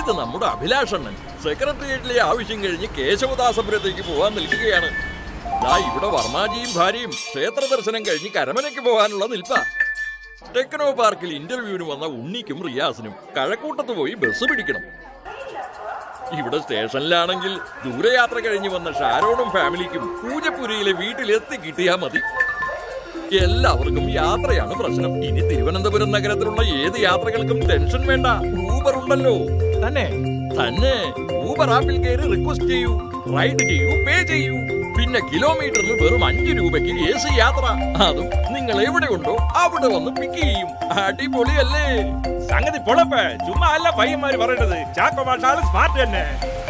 ഇത് നമ്മുടെ അഭിലാഷണ്ണൻ സെക്രട്ടേറിയറ്റിലെ ആവശ്യം കഴിഞ്ഞ് കേശവദാസപുരത്തേക്ക് പോകാൻ നിൽക്കുകയാണ് ദാ ഇവിടെ വർമാജിയും ഭാര്യയും ക്ഷേത്ര ദർശനം കഴിഞ്ഞ് കരമനയ്ക്ക് പോകാനുള്ള നിൽപ്പ ടെക്നോ പാർക്കിൽ ഇന്റർവ്യൂവിന് വന്ന ഉണ്ണിക്കും റിയാസിനും കഴക്കൂട്ടത്ത് പോയി ബസ് പിടിക്കണം ഇവിടെ സ്റ്റേഷനിലാണെങ്കിൽ ദൂരയാത്ര കഴിഞ്ഞ് വന്ന ഷാരോണും ഫാമിലിക്കും പൂജപ്പുരയിലെ വീട്ടിലെത്തി കിട്ടിയാ മതി എല്ലാവർക്കും യാത്രയാണ് പ്രശ്നം ഇനി തിരുവനന്തപുരം നഗരത്തിലുള്ള ഏത് യാത്രകൾക്കും ടെൻഷൻ വേണ്ട ഊബർ ഉണ്ടല്ലോ തന്നെ തന്നെ ഊബർ ആപ്പിൽ കയറി റിക്വസ്റ്റ് ചെയ്യൂ റൈഡ് ചെയ്യൂ പേ ചെയ്യൂ പിന്നെ കിലോമീറ്ററിന് വെറും അഞ്ച് രൂപയ്ക്ക് എ സി യാത്ര അതും നിങ്ങൾ എവിടെ ഉണ്ടോ അവിടെ വന്ന് പിക്ക് ചെയ്യും അടിപൊളിയല്ലേ സംഗതി പൊളപ്പ് ചുമ്മാ അല്ല പയ്യന്മാര് പറയണത് ചാക്കോ മാഷാള് സ്മാർട്ട് തന്നെ